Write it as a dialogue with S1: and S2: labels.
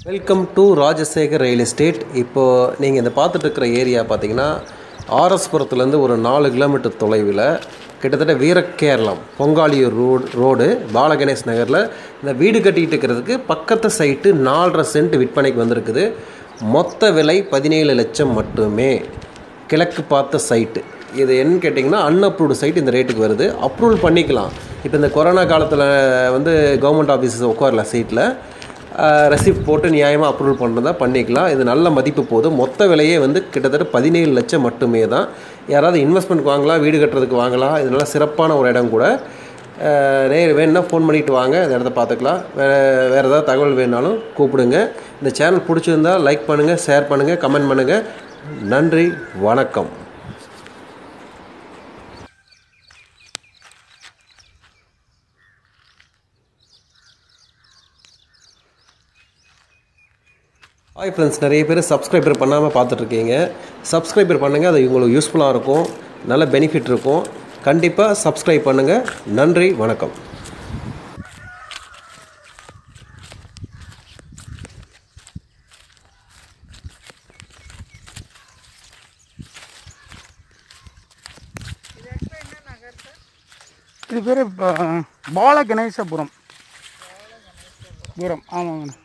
S1: welcome to Rajasekar real estate இப்போது நீங்கள் இந்த பார்த்துட்டு இருக்கிற ஏரியா பார்த்தீங்கன்னா ஆர்எஸ்புரத்துலேருந்து ஒரு நாலு கிலோமீட்டர் தொலைவில் கிட்டத்தட்ட வீரக்கேரளம் பொங்காலியூர் ரோடு ரோடு பாலகணேஷ் நகரில் இந்த வீடு கட்டிகிட்டு இருக்கிறதுக்கு பக்கத்து சைட்டு நாலரை சென்ட் விற்பனைக்கு வந்திருக்குது மொத்த விலை பதினேழு லட்சம் மட்டுமே கிழக்கு பார்த்த சைட்டு இது என்னன்னு கேட்டிங்கன்னா அன்அப்ரூவ்டு சைட் இந்த ரேட்டுக்கு வருது அப்ரூவல் பண்ணிக்கலாம் இப்போ இந்த கொரோனா காலத்தில் வந்து கவர்மெண்ட் ஆஃபீஸஸ் உட்காரல சீட்டில் ரெசிப்ட் போட்டு நியாயமாக அப்ரூவல் பண்ணுறதா பண்ணிக்கலாம் இது நல்ல மதிப்பு போதும் மொத்த விலையே வந்து கிட்டத்தட்ட பதினேழு லட்சம் மட்டுமே தான் யாராவது இன்வெஸ்ட்மெண்ட் வாங்கலாம் வீடு கட்டுறதுக்கு வாங்கலாம் இது நல்ல சிறப்பான ஒரு இடம் கூட அஹ், நேர் வேணும்னா ஃபோன் பண்ணிட்டு வாங்க இந்த இடத்த பார்த்துக்கலாம் வேறு வேறு ஏதாவது தகவல் வேணுனாலும் கூப்பிடுங்க இந்த சேனல் பிடிச்சிருந்தா லைக் பண்ணுங்கள் ஷேர் பண்ணுங்கள் கமெண்ட் பண்ணுங்கள் நன்றி வணக்கம் ஹாய் ஃப்ரெண்ட்ஸ் நிறைய பேர் சப்ஸ்கிரைபர் பண்ணாமல் பார்த்துட்ருக்கீங்க சப்ஸ்கிரைபர் பண்ணுங்கள் அது உங்களுக்கு யூஸ்ஃபுல்லாக இருக்கும் நல்ல பெனிஃபிட் இருக்கும் கண்டிப்பாக சப்ஸ்கிரைப் பண்ணுங்கள் நன்றி வணக்கம்
S2: இது பேர் பால கணேசபுரம் புரம் ஆமாங்கண்ணா